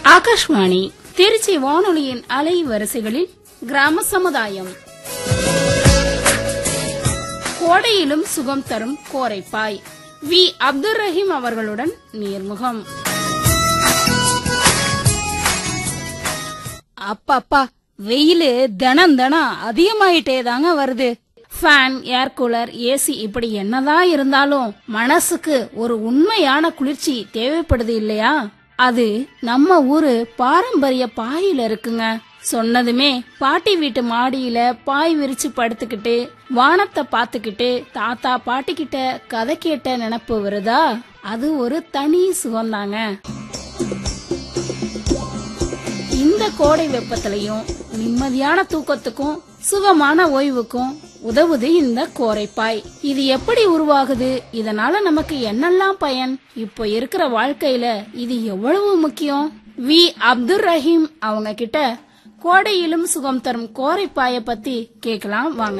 ஆகாஷ்வாணி திருச்சி வானொலியின் அலை வரிசைகளில் கிராம சமுதாயம் கோடையிலும் சுகம் தரும் கோரைப்பாய் வி அப்துல் ரஹீம் அவர்களுடன் நேர்முகம் அப்பப்பா வெயிலு தினம் தினம் அதிகமாயிட்டே தாங்க வருது ஃபேன் ஏர் கூலர் ஏசி இப்படி என்னதான் இருந்தாலும் மனசுக்கு ஒரு உண்மையான குளிர்ச்சி தேவைப்படுது இல்லையா அது நம்ம ஊரு பாரம்பரிய பாயில இருக்குங்க சொன்னதுமே பாட்டி வீட்டு மாடியில பாய் விரிச்சு படுத்துக்கிட்டு வானத்தை பார்த்துக்கிட்டு தாத்தா பாட்டி கிட்ட கதை கேட்ட நினப்பு வருதா அது ஒரு தனி சுகம்தாங்க இந்த கோடை வெப்பத்திலையும் நிம்மதியான தூக்கத்துக்கும் சுகமான ஓய்வுக்கும் உதவுது இந்த கோரைப்பாய் இது எப்படி உருவாகுது இதனால நமக்கு என்னெல்லாம் பயன் இப்போ இருக்கிற வாழ்க்கையில இது எவ்வளவு முக்கியம் வி அப்துல் ரஹீம் அவங்க கிட்ட கோடையிலும் சுகம் தரும் கோரைப்பாய பத்தி கேட்கலாம் வாங்க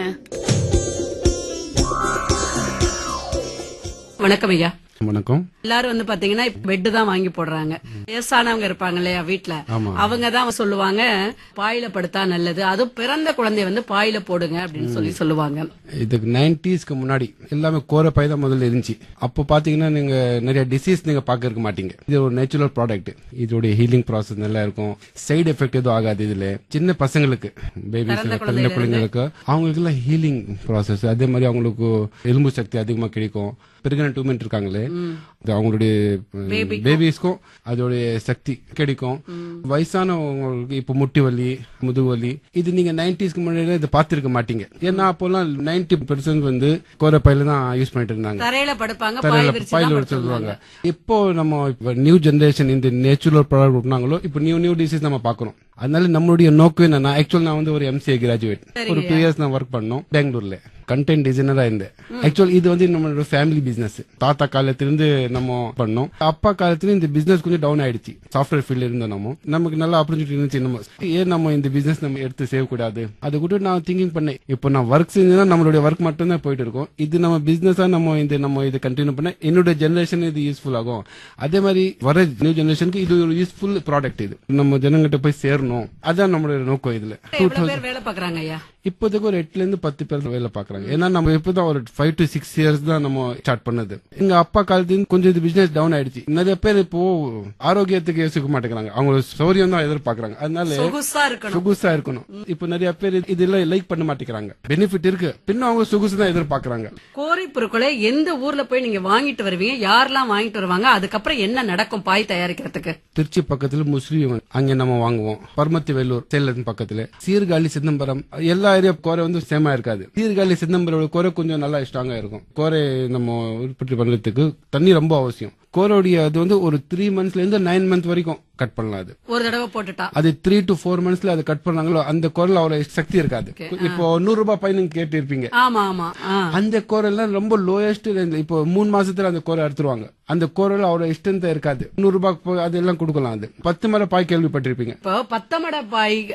வணக்கம் ஐயா வணக்கம் எல்லாரும் வந்து பாத்தீங்கன்னா பெட் தான் வாங்கி போடுறாங்க வயசானவங்க இருப்பாங்க இல்லையா வீட்டுல ஆமா. அவங்க தான் சொல்லுவாங்க பாயில படுத்தா நல்லது அதுவும் பிறந்த குழந்தைய வந்து பாயில போடுங்க அப்படின்னு சொல்லி சொல்லுவாங்க இதுக்கு நைன்டிஸ்க்கு முன்னாடி எல்லாமே கோரப்பை தான் முதல்ல இருந்துச்சு அப்போ பாத்தீங்கன்னா நீங்க நிறைய டிசீஸ் நீங்க பார்க்க இருக்க மாட்டீங்க இது ஒரு நேச்சுரல் ப்ராடக்ட் இதோடைய ஹீலிங் ப்ராசஸ் நல்லா இருக்கும் சைடு எஃபெக்ட் எதுவும் ஆகாது இதுல சின்ன பசங்களுக்கு பேபிஸ் பிறந்த பிள்ளைங்களுக்கு அவங்களுக்கு எல்லாம் ஹீலிங் ப்ராசஸ் அதே மாதிரி அவங்களுக்கு எலும்பு சக்தி அதிகமா கிடைக்கும் பிரெக்னன்ட் உமன் இருக்காங்களே அது அவங்களுடைய பேபிஸ்க்கும் அதோடைய சக்தி கிடைக்கும் வயசானவங்களுக்கு இப்ப முட்டி வலி முதுகு வலி இது நீங்க நைன்டிஸ்க்கு முன்னாடி இதை பார்த்திருக்க மாட்டீங்க ஏன்னா அப்போல்லாம் நைன்டி பெர்சன்ட் வந்து கோரப்பையில தான் யூஸ் பண்ணிட்டு இருந்தாங்க தரையில படுப்பாங்க பாய் தரையில விரிச்சு பாயில தான் வச்சு படுத்துவாங்க. சொல்லுவாங்க இப்போ நம்ம நியூ ஜெனரேஷன் இந்த நேச்சுரல் ப்ராடக்ட் விட்டாங்களோ இப்போ நியூ நியூ டிசீஸ் நம்ம பார்க்கறோம் அதனால நம்மளுடைய நோக்கம் என்னன்னா ஆக்சுவல் நான் வந்து ஒரு எம்சிஏ கிராஜுவேட் ஒரு டூ இயர்ஸ் நான் ஒர்க் பண்ணோம் பெங்களூர்ல கண்டென்ட் டிசைனரா இருந்தேன் ஆக்சுவல் இது வந்து நம்மளோட ஃபேமிலி பிசினஸ் தாத்தா காலத்திலிருந்து நம்ம பண்ணோம் அப்பா காலத்துல இந்த பிசினஸ் கொஞ்சம் டவுன் ஆயிடுச்சு சாஃப்ட்வேர் ஃபீல்ட்ல இருந்தோம் நம்ம நமக்கு நல்ல ஆப்பர்ச்சுனிட்டி இருந்துச்சு நம்ம ஏன் நம்ம இந்த பிசினஸ் நம்ம எடுத்து செய்ய கூடாது அது கூட நான் திங்கிங் பண்ணேன் இப்போ நான் ஒர்க் செஞ்சா நம்மளுடைய ஒர்க் மட்டும் தான் போயிட்டு இருக்கோம் இது நம்ம பிசினஸா நம்ம இந்த நம்ம இது கண்டினியூ பண்ண என்னோட ஜெனரேஷன் இது யூஸ்ஃபுல் ஆகும் அதே மாதிரி வர நியூ ஜெனரேஷனுக்கு இது ஒரு யூஸ்ஃபுல் ப்ராடக்ட் இது நம்ம ஜனங்கிட்ட போய் சேரணும் அதான் நம்மளுடைய நோக்கம் இதுல எவ்வளவு பேர் வேலை பாக்குறாங்க ஐயா இப்போதைக்கு ஒரு எட்டுல இருந்து பத்து பேர் வேலை பாக்குறாங்க ஏன்னா நம்ம இப்பதான் ஒரு ஃபைவ் டு சிக்ஸ் இயர்ஸ் தான் நம்ம ஸ்டார்ட் பண்ணது எங்க அப்பா காலத்துல கொஞ்சம் இது பிசினஸ் டவுன் ஆயிடுச்சு நிறைய பேர் இப்போ ஆரோக்கியத்துக்கு யோசிக்க மாட்டேங்கிறாங்க அவங்க சௌரியம் தான் எதிர்பார்க்கறாங்க அதனால சொகுசா இருக்கணும் சொகுசா இருக்கணும் இப்போ நிறைய பேர் இதெல்லாம் லைக் பண்ண மாட்டேங்கிறாங்க பெனிஃபிட் இருக்கு பின்ன அவங்க சொகுசு தான் எதிர்பார்க்கறாங்க கோரை பொருட்களை எந்த ஊர்ல போய் நீங்க வாங்கிட்டு வருவீங்க யாரெல்லாம் வாங்கிட்டு வருவாங்க அதுக்கப்புறம் என்ன நடக்கும் பாய் தயாரிக்கிறதுக்கு திருச்சி பக்கத்துல முஸ்லீம் அங்க நம்ம வாங்குவோம் பர்மத்தி வெள்ளூர் சேலம் பக்கத்துல சீர்காழி சிதம்பரம் எல்லா ஏரியா கோரை வந்து சேமா இருக்காது சீர்காழி சிதம்பரம் கோரை கொஞ்சம் நல்லா ஸ்ட்ராங்கா இருக்கும் கோரை நம்ம உற்பத்தி பண்றதுக்கு தண்ணி ரொம்ப அவசியம் கோரோடைய அது வந்து ஒரு த்ரீ மந்த்ஸ்ல இருந்து நைன் மந்த் வரைக்கும் கட் பண்ணலாம் அது ஒரு தடவை போட்டுட்டா அது த்ரீ டு ஃபோர் மந்த்ஸ்ல அது கட் பண்ணாங்களோ அந்த குரல் அவ்வளவு சக்தி இருக்காது இப்போ நூறு ரூபாய் பையனுக்கு கேட்டு இருப்பீங்க ஆமா ஆமா ஆ. அந்த கோரெல்லாம் ரொம்ப லோயஸ்ட் இப்போ மூணு மாசத்துல அந்த கோரை அறுத்துருவாங்க அந்த கோரில் அவ்வளவு இஷ்டம் இருக்காது நூறு ரூபாய்க்கு போய் அதெல்லாம் கொடுக்கலாம் அது பத்து மரம் பாய் கேள்விப்பட்டிருப்பீங்க இப்போ பத்தமட பாய்